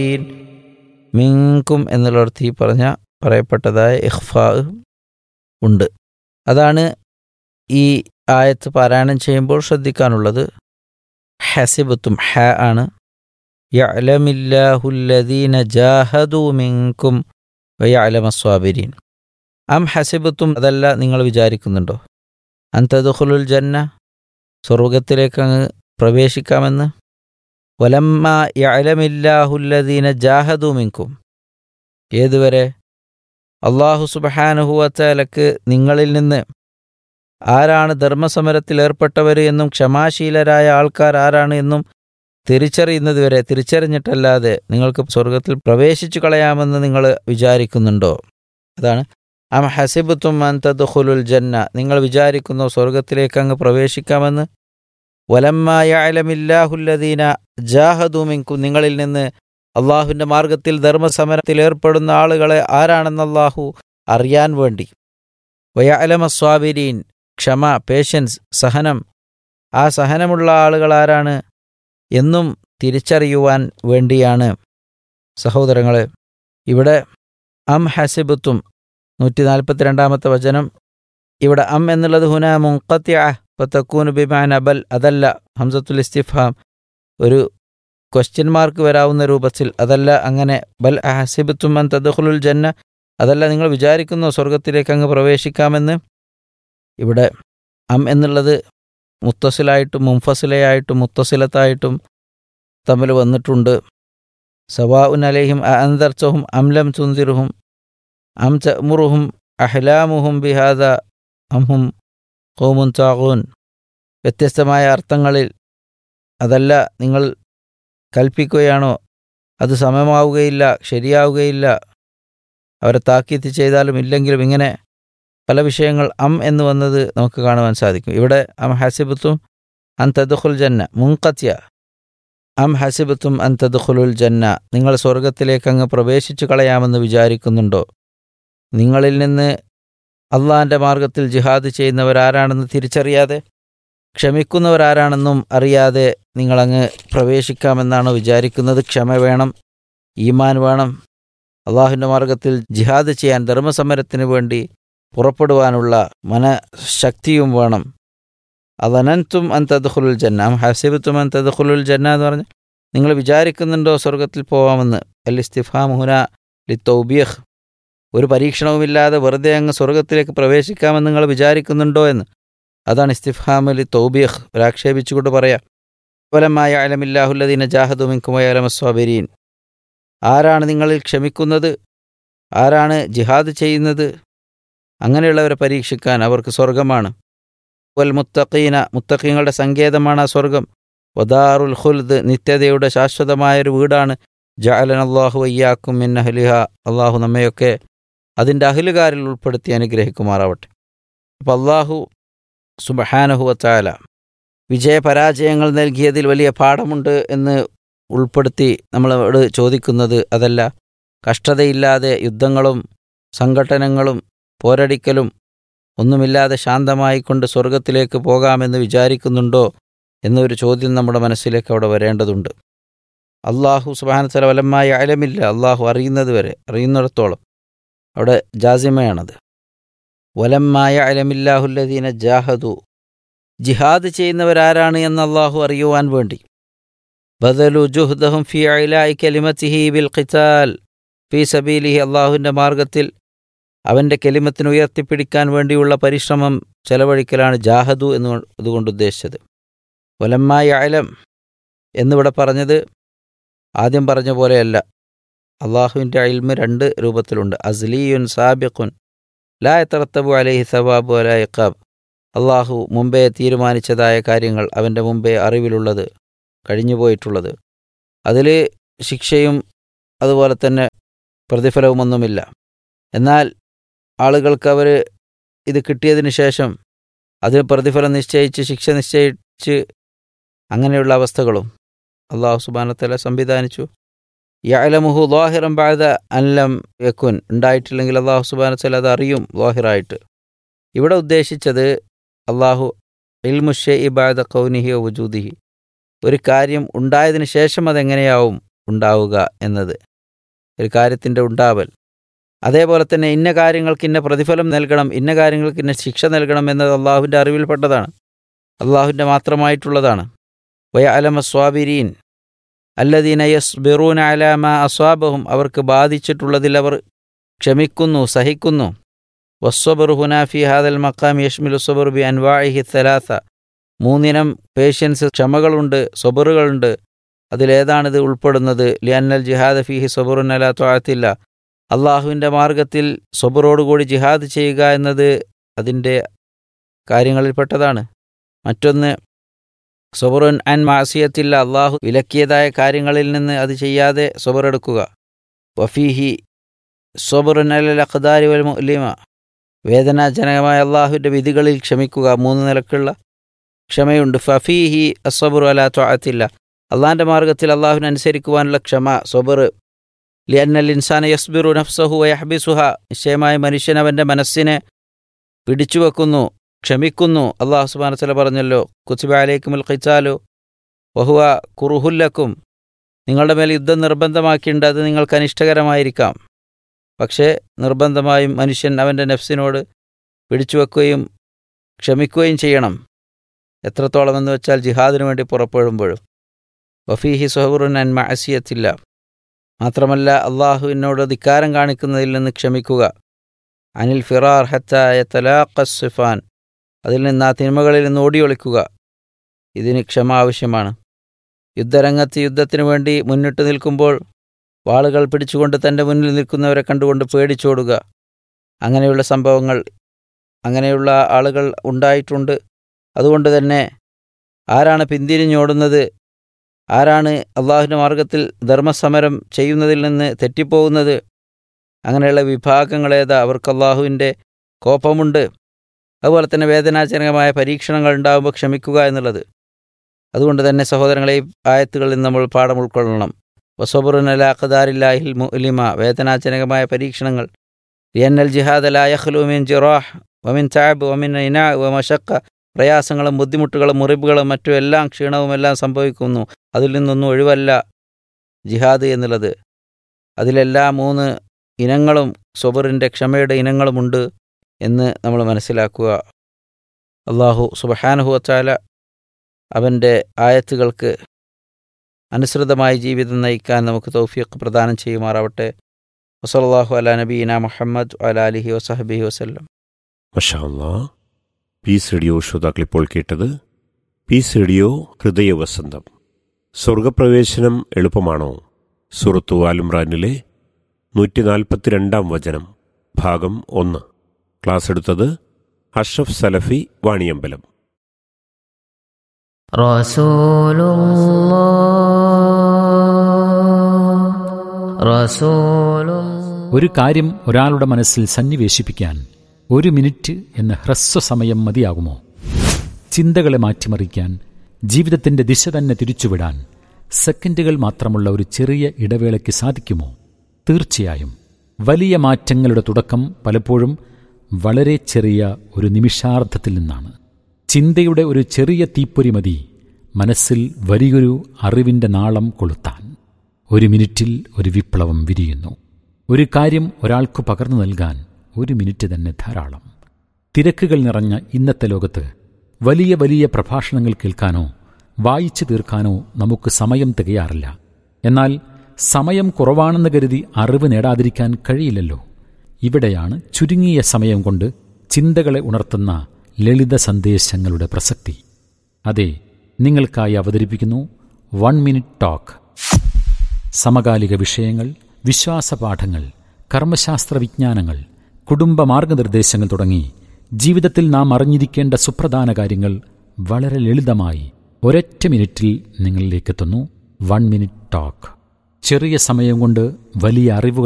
മിങ്കും എന്നുള്ളിടത്ത് ഈ പറഞ്ഞ പറയപ്പെട്ടതായ ഇഖ്ഫാ ഉണ്ട് അതാണ് ഈ ആയത്ത് പാരായണം ചെയ്യുമ്പോൾ ശ്രദ്ധിക്കാനുള്ളത് ഹസിബത്തും ഹ ആണ് യഅലമില്ലാഹുല്ലദീന ജാഹദു മിൻകും വയഅലമസ്വാബിരീൻ അം ഹസിബത്തും അതല്ല നിങ്ങൾ വിചാരിക്കുന്നുണ്ടോ അന്തദുഖുലുൽ ജന്ന സ്വർഗത്തിലേക്ക് അങ്ങ് പ്രവേശിക്കാമെന്ന് വലമ്മ യഅലമില്ലാഹുല്ലദീന ജാഹദു മിൻകും ഏതുവരെ അള്ളാഹു സുബഹാനുഹുവത്തലക്ക് നിങ്ങളിൽ നിന്ന് ആരാണ് ധർമ്മസമരത്തിൽ ഏർപ്പെട്ടവർ എന്നും ക്ഷമാശീലരായ ആൾക്കാർ ആരാണ് എന്നും തിരിച്ചറിയുന്നത് വരെ തിരിച്ചറിഞ്ഞിട്ടല്ലാതെ നിങ്ങൾക്ക് സ്വർഗത്തിൽ പ്രവേശിച്ചു കളയാമെന്ന് നിങ്ങൾ വിചാരിക്കുന്നുണ്ടോ അതാണ് അം ഹസിബത്തും അന്തദുഖുലുൽ ജന്ന നിങ്ങൾ വിചാരിക്കുന്നു സ്വർഗത്തിലേക്ക് അങ്ങ് പ്രവേശിക്കാമെന്ന് വലമ്മായാലമില്ലാഹുല്ലദീന ജാഹദൂമിൻകും നിങ്ങളിൽ നിന്ന് അള്ളാഹുവിൻ്റെ മാർഗത്തിൽ ധർമ്മസമരത്തിൽ ഏർപ്പെടുന്ന ആളുകളെ ആരാണെന്ന് അള്ളാഹു അറിയാൻ വേണ്ടി വയാലമ സ്വാബിരീൻ ക്ഷമ പേഷ്യൻസ് സഹനം ആ സഹനമുള്ള ആളുകൾ ആരാണ് എന്നും തിരിച്ചറിയുവാൻ വേണ്ടിയാണ് സഹോദരങ്ങളെ ഇവിടെ അം ഹസിബത്തും നൂറ്റി നാൽപ്പത്തിരണ്ടാമത്തെ വചനം ഇവിടെ അം എന്നുള്ളത് ഹുന മുങ്കത്യ ഫത്തക്കൂന് ബിമാൻ അബൽ അതല്ല ഹംസത്തുൽ ഇസ്തിഫാം ഒരു ക്വസ്റ്റ്യൻ മാർക്ക് വരാവുന്ന രൂപത്തിൽ അതല്ല അങ്ങനെ ബൽ ഹസിബത്തും അൻ തദ്ഖുലുൽ ജന്ന അതല്ല നിങ്ങൾ വിചാരിക്കുന്നു സ്വർഗത്തിലേക്ക് അങ്ങ് പ്രവേശിക്കാമെന്ന് ഇവിടെ അം എന്നുള്ളത് മുത്തസിലായിട്ടും മുംഫസിലയായിട്ടും മുത്തസിലത്തായിട്ടും തമ്മിൽ വന്നിട്ടുണ്ട് സവാ ഉൻ അലഹിം അന്തർച്ചഹും അംലം തുന്തിറുഹും അം ചമുറുഹും അഹ്ലാമുഹും ബിഹാദ അംഹും കോമുൻ താകൂൻ വ്യത്യസ്തമായ അർത്ഥങ്ങളിൽ അതല്ല നിങ്ങൾ കൽപ്പിക്കുകയാണോ അത് സമമാവുകയില്ല ശരിയാവുകയില്ല അവരെ താക്കീത്ത് ചെയ്താലും ഇല്ലെങ്കിലും ഇങ്ങനെ പല വിഷയങ്ങൾ അം എന്ന് വന്നത് നമുക്ക് കാണുവാൻ സാധിക്കും ഇവിടെ അം ഹസിബത്തും അൻ തദ്ഖുൽ ജന്ന മുൻകത്യ അം ഹസിബത്തും അൻ തദ്ഖുലുൽ ജന്ന നിങ്ങൾ സ്വർഗത്തിലേക്ക് അങ്ങ് പ്രവേശിച്ചു കളയാമെന്ന് വിചാരിക്കുന്നുണ്ടോ നിങ്ങളിൽ നിന്ന് അള്ളാഹിൻ്റെ മാർഗത്തിൽ ജിഹാദ് ചെയ്യുന്നവരാരാണെന്ന് തിരിച്ചറിയാതെ ക്ഷമിക്കുന്നവരാരാണെന്നും അറിയാതെ നിങ്ങളങ്ങ് പ്രവേശിക്കാമെന്നാണ് വിചാരിക്കുന്നത് ക്ഷമ വേണം ഈമാൻ വേണം അള്ളാഹുവിൻ്റെ മാർഗത്തിൽ ജിഹാദ് ചെയ്യാൻ ധർമ്മസമരത്തിന് വേണ്ടി പുറപ്പെടുവാനുള്ള മനഃശക്തിയും വേണം അതനന്തും അൻ തദ്ഖുലുൽ ജന്ന അം ഹസിബത്തും അൻ തദ്ഖുലുൽ ജന്ന എന്ന് പറഞ്ഞ് നിങ്ങൾ വിചാരിക്കുന്നുണ്ടോ സ്വർഗത്തിൽ പോവാമെന്ന് അൽ ഇസ്തിഫാം ഹുന ലി തൗബിയഹ് ഒരു പരീക്ഷണവുമില്ലാതെ വെറുതെ അങ്ങ് സ്വർഗത്തിലേക്ക് പ്രവേശിക്കാമെന്ന് നിങ്ങൾ വിചാരിക്കുന്നുണ്ടോ എന്ന് അതാണ് ഇസ്തിഫാം അലി തൗബിയഹ് ഒരാക്ഷേപിച്ചുകൊണ്ട് പറയാം വലമായ അലമില്ലാഹുല്ലദീന ജാഹദുമിൻകുമയലമസ്വാബരീൻ ആരാണ് നിങ്ങളിൽ ക്ഷമിക്കുന്നത് ആരാണ് ജിഹാദ് ചെയ്യുന്നത് അങ്ങനെയുള്ളവരെ പരീക്ഷിക്കാൻ അവർക്ക് സ്വർഗമാണ് വൽ മുത്തഖീന മുത്തഖീങ്ങളുടെ സങ്കേതമാണ് ആ സ്വർഗം വദാറുൽ ഖുൽദ് നിത്യതയുടെ ശാശ്വതമായൊരു വീടാണ് ജഅലൻ അള്ളാഹു അയ്യാക്കും മിൻ അഹ്ലിഹ അള്ളാഹു നമ്മയൊക്കെ അതിൻ്റെ അഹ്ലുകാരിൽ ഉൾപ്പെടുത്തി അനുഗ്രഹിക്കുമാറാവട്ടെ അപ്പോൾ അള്ളാഹു സുബഹാനഹുവത്താല വിജയപരാജയങ്ങൾ നൽകിയതിൽ വലിയ പാഠമുണ്ട് എന്ന് ഉൾപ്പെടുത്തി നമ്മളോട് ചോദിക്കുന്നത് അതല്ല കഷ്ടതയില്ലാതെ യുദ്ധങ്ങളും സംഘട്ടനങ്ങളും പോരടിക്കലും ഒന്നുമില്ലാതെ ശാന്തമായി കൊണ്ട് സ്വർഗത്തിലേക്ക് പോകാമെന്ന് വിചാരിക്കുന്നുണ്ടോ എന്നൊരു ചോദ്യം നമ്മുടെ മനസ്സിലേക്ക് അവിടെ വരേണ്ടതുണ്ട് അള്ളാഹു സുബാനത്തല വലമായ അലമില്ല അള്ളാഹു അറിയുന്നത് വരെ അറിയുന്നിടത്തോളം അവിടെ ജാസിമയാണത് വലമായ അലമില്ലാഹുല്ലദീന ജാഹദു ജിഹാദ് ചെയ്യുന്നവരാരാണ് എന്ന് അള്ളാഹു അറിയുവാൻ വേണ്ടി ബദലു ജുഹ്ദഹും ഫി അയിലായി കലിമത്തിഹി ബിൽ ഖിതാൽ ഫി സബീലിഹി അള്ളാഹുവിൻ്റെ മാർഗത്തിൽ അവൻ്റെ കെലിമത്തിന് ഉയർത്തിപ്പിടിക്കാൻ വേണ്ടിയുള്ള പരിശ്രമം ചെലവഴിക്കലാണ് ജാഹദു എന്ന് അതുകൊണ്ട് ഉദ്ദേശിച്ചത് ഒലമ്മായ അലം എന്നിവിടെ പറഞ്ഞത് ആദ്യം പറഞ്ഞ പോലെയല്ല അള്ളാഹുവിൻ്റെ അയിൽമ് രണ്ട് രൂപത്തിലുണ്ട് അസ്ലിയുൻ സാബിഖുൻ ലാ എത്തറത്തബു അലൈഹി സവാബു അല ഇഖാബ് അള്ളാഹു മുമ്പേ തീരുമാനിച്ചതായ കാര്യങ്ങൾ അവൻ്റെ മുമ്പേ അറിവിലുള്ളത് കഴിഞ്ഞുപോയിട്ടുള്ളത് അതിൽ ശിക്ഷയും അതുപോലെ തന്നെ പ്രതിഫലവുമൊന്നുമില്ല എന്നാൽ ആളുകൾക്ക് അവർ ഇത് കിട്ടിയതിന് ശേഷം അതിന് പ്രതിഫലം നിശ്ചയിച്ച് ശിക്ഷ നിശ്ചയിച്ച് അങ്ങനെയുള്ള അവസ്ഥകളും അള്ളാഹു സുബാനത്തല സംവിധാനിച്ചു യഅലമുഹു ലാഹിറം ബാദ അല്ലം യക്കുൻ ഉണ്ടായിട്ടില്ലെങ്കിൽ അള്ളാഹു സുബാനത്തല അത് അറിയും ലാഹിറായിട്ട് ഇവിടെ ഉദ്ദേശിച്ചത് അള്ളാഹു ഇൽമുഷെ ഇബാദ കൗനിഹി വജൂദിഹി ഒരു കാര്യം ഉണ്ടായതിനു ശേഷം അതെങ്ങനെയാവും ഉണ്ടാവുക എന്നത് ഒരു കാര്യത്തിൻ്റെ ഉണ്ടാവൽ അതേപോലെ തന്നെ ഇന്ന കാര്യങ്ങൾക്ക് ഇന്ന പ്രതിഫലം നൽകണം ഇന്ന കാര്യങ്ങൾക്ക് ഇന്ന ശിക്ഷ നൽകണം എന്നത് അള്ളാഹുവിൻ്റെ അറിവിൽപ്പെട്ടതാണ് അള്ളാഹുവിൻ്റെ മാത്രമായിട്ടുള്ളതാണ് വയ അലമ സ്വാബിരീൻ അല്ലദീന യസ് ബെറൂൻ അലാമ അസ്വാബഹും അവർക്ക് ബാധിച്ചിട്ടുള്ളതിൽ അവർ ക്ഷമിക്കുന്നു സഹിക്കുന്നു വസ്വബർ ഹുനാഫി ഹാദൽ മക്കാം യഷ്മിൽ ഉസ്വബർ ബി അൻവാഹി തലാത്ത മൂന്നിനം പേഷ്യൻസ് ക്ഷമകളുണ്ട് സ്വബറുകളുണ്ട് അതിലേതാണിത് ഉൾപ്പെടുന്നത് ലിയന്നൽ ജിഹാദ് ഫിഹി സ്വബറുൻ അല ത്വാഴത്തില്ല അള്ളാഹുവിൻ്റെ മാർഗത്തിൽ സ്വബറോടുകൂടി ജിഹാദ് ചെയ്യുക എന്നത് അതിൻ്റെ കാര്യങ്ങളിൽപ്പെട്ടതാണ് മറ്റൊന്ന് സ്വബറുൻ അൻ മാസിയത്തില്ല അള്ളാഹു വിലക്കിയതായ കാര്യങ്ങളിൽ നിന്ന് അത് ചെയ്യാതെ സ്വബറെടുക്കുക വഫീഹി സ്വബറുൻ അൽ അഖ്ദാരി വൽ മുലിമ വേദനാജനകമായ അള്ളാഹുവിൻ്റെ വിധികളിൽ ക്ഷമിക്കുക മൂന്ന് നിലക്കുള്ള ക്ഷമയുണ്ട് ഫഫീഹി അസ്വബറു അല ത്വാഅത്തില്ല അള്ളാഹിൻ്റെ മാർഗത്തിൽ അള്ളാഹുവിനനുസരിക്കുവാനുള്ള ക്ഷമ സ്വബർ ലിയന്നൽ ഇൻസാന യസ്ബിറു നഫ്സഹു വയഹബിസുഹ നിശ്ചയമായ മനുഷ്യൻ അവൻ്റെ മനസ്സിനെ പിടിച്ചുവെക്കുന്നു ക്ഷമിക്കുന്നു അള്ളാഹു സുബാനത്തല പറഞ്ഞല്ലോ കുത്തുബ അലൈക്കുമുൽ ഖിച്ചാലു വഹുവ കുറുഹുല്ലക്കും നിങ്ങളുടെ മേൽ യുദ്ധം നിർബന്ധമാക്കിയിട്ടുണ്ട് അത് നിങ്ങൾക്ക് അനിഷ്ടകരമായിരിക്കാം പക്ഷേ നിർബന്ധമായും മനുഷ്യൻ അവൻ്റെ നഫ്സിനോട് പിടിച്ചുവെക്കുകയും ക്ഷമിക്കുകയും ചെയ്യണം എത്രത്തോളം എന്ന് വെച്ചാൽ ജിഹാദിനു വേണ്ടി പുറപ്പെടുമ്പോഴും വഫീഹി സുഹബുറുൻ അൻ മഅസിയത്തില്ല മാത്രമല്ല അള്ളാഹുവിനോട് ധിക്കാരം കാണിക്കുന്നതിൽ നിന്ന് ക്ഷമിക്കുക അനിൽ ഫിറാർ ഹത്തായ തലാഖസിഫാൻ അതിൽ നിന്ന് ആ തിന്മകളിൽ നിന്ന് ഓടിയൊളിക്കുക ഇതിന് ക്ഷമ ആവശ്യമാണ് യുദ്ധരംഗത്ത് യുദ്ധത്തിനു വേണ്ടി മുന്നിട്ട് നിൽക്കുമ്പോൾ വാളുകൾ പിടിച്ചുകൊണ്ട് തൻ്റെ മുന്നിൽ നിൽക്കുന്നവരെ കണ്ടുകൊണ്ട് പേടിച്ചോടുക അങ്ങനെയുള്ള സംഭവങ്ങൾ അങ്ങനെയുള്ള ആളുകൾ ഉണ്ടായിട്ടുണ്ട് അതുകൊണ്ട് തന്നെ ആരാണ് പിന്തിരിഞ്ഞോടുന്നത് ആരാണ് അള്ളാഹുവിൻ്റെ മാർഗത്തിൽ ധർമ്മസമരം ചെയ്യുന്നതിൽ നിന്ന് തെറ്റിപ്പോകുന്നത് അങ്ങനെയുള്ള വിഭാഗങ്ങളേതാ അവർക്ക് അള്ളാഹുവിൻ്റെ കോപമുണ്ട് അതുപോലെ തന്നെ വേദനാജനകമായ പരീക്ഷണങ്ങൾ ഉണ്ടാകുമ്പോൾ ക്ഷമിക്കുക എന്നുള്ളത് അതുകൊണ്ട് തന്നെ സഹോദരങ്ങളെ ഈ ആയത്തുകളിൽ നമ്മൾ പാഠം ഉൾക്കൊള്ളണം വസബുറുൻ അല അഖദാരില്ലാഹിൽ മുലിമ വേദനാജനകമായ പരീക്ഷണങ്ങൾ ലിയന്നൽ ജിഹാദ് അല യഖ്ലൂമിൻ ജിറാഹ് വമിൻ താബ് വമിൻ ഇനാ വമഷക്ക പ്രയാസങ്ങളും ബുദ്ധിമുട്ടുകളും മുറിവുകളും മറ്റും എല്ലാം ക്ഷീണവും എല്ലാം സംഭവിക്കുന്നു അതിൽ നിന്നൊന്നും ഒഴിവല്ല ജിഹാദ് എന്നുള്ളത് അതിലെല്ലാ മൂന്ന് ഇനങ്ങളും സ്വബറിൻ്റെ ക്ഷമയുടെ ഇനങ്ങളുമുണ്ട് എന്ന് നമ്മൾ മനസ്സിലാക്കുക അള്ളാഹു സുബഹാനുഹുവച്ചാല അവൻ്റെ ആയത്തുകൾക്ക് അനുസൃതമായ ജീവിതം നയിക്കാൻ നമുക്ക് തൗഫീഖ് പ്രദാനം ചെയ്യുമാറാവട്ടെ വസലാഹു അല നബീന മുഹമ്മദ് അല അലിഹി വസഹബിഹി വസ്ല്ലം മഷാല്ലാ പീസ് റേഡിയോ ശ്രോതാക്കൾ ഇപ്പോൾ കേട്ടത് പീസ് റേഡിയോ ഹൃദയവസന്തം സ്വർഗപ്രവേശനം എളുപ്പമാണോ സുറത്തു ആലുംറാനിലെ നൂറ്റി നാൽപ്പത്തിരണ്ടാം വചനം ഭാഗം ഒന്ന് ക്ലാസ് എടുത്തത് അഷ്റഫ് സലഫി വാണിയമ്പലം رسول الله رسول الله ഒരു കാര്യം ഒരാളുടെ മനസ്സിൽ സന്നിവേശിപ്പിക്കാൻ ഒരു മിനിറ്റ് എന്ന ഹ്രസ്വസമയം മതിയാകുമോ ചിന്തകളെ മാറ്റിമറിക്കാൻ ജീവിതത്തിന്റെ ദിശ തന്നെ തിരിച്ചുവിടാൻ സെക്കൻഡുകൾ മാത്രമുള്ള ഒരു ചെറിയ ഇടവേളയ്ക്ക് സാധിക്കുമോ തീർച്ചയായും വലിയ മാറ്റങ്ങളുടെ തുടക്കം പലപ്പോഴും വളരെ ചെറിയ ഒരു നിമിഷാർദ്ധത്തിൽ നിന്നാണ് ചിന്തയുടെ ഒരു ചെറിയ തീപ്പൊരി മതി മനസ്സിൽ വലിയൊരു അറിവിന്റെ നാളം കൊളുത്താൻ ഒരു മിനിറ്റിൽ ഒരു വിപ്ലവം വിരിയുന്നു ഒരു കാര്യം ഒരാൾക്ക് പകർന്നു നൽകാൻ ഒരു മിനിറ്റ് തന്നെ ധാരാളം തിരക്കുകൾ നിറഞ്ഞ ഇന്നത്തെ ലോകത്ത് വലിയ വലിയ പ്രഭാഷണങ്ങൾ കേൾക്കാനോ വായിച്ചു തീർക്കാനോ നമുക്ക് സമയം തികയാറില്ല എന്നാൽ സമയം കുറവാണെന്ന് കരുതി അറിവ് നേടാതിരിക്കാൻ കഴിയില്ലല്ലോ ഇവിടെയാണ് ചുരുങ്ങിയ സമയം കൊണ്ട് ചിന്തകളെ ഉണർത്തുന്ന ലളിത സന്ദേശങ്ങളുടെ പ്രസക്തി അതെ നിങ്ങൾക്കായി അവതരിപ്പിക്കുന്നു വൺ മിനിറ്റ് ടോക്ക് സമകാലിക വിഷയങ്ങൾ വിശ്വാസപാഠങ്ങൾ കർമ്മശാസ്ത്ര വിജ്ഞാനങ്ങൾ കുടുംബ മാർഗനിർദ്ദേശങ്ങൾ തുടങ്ങി ജീവിതത്തിൽ നാം അറിഞ്ഞിരിക്കേണ്ട സുപ്രധാന കാര്യങ്ങൾ വളരെ ലളിതമായി ഒരൊറ്റ മിനിറ്റിൽ നിങ്ങളിലേക്കെത്തുന്നു വൺ മിനിറ്റ് ടോക്ക് ചെറിയ സമയം കൊണ്ട് വലിയ അറിവുകൾ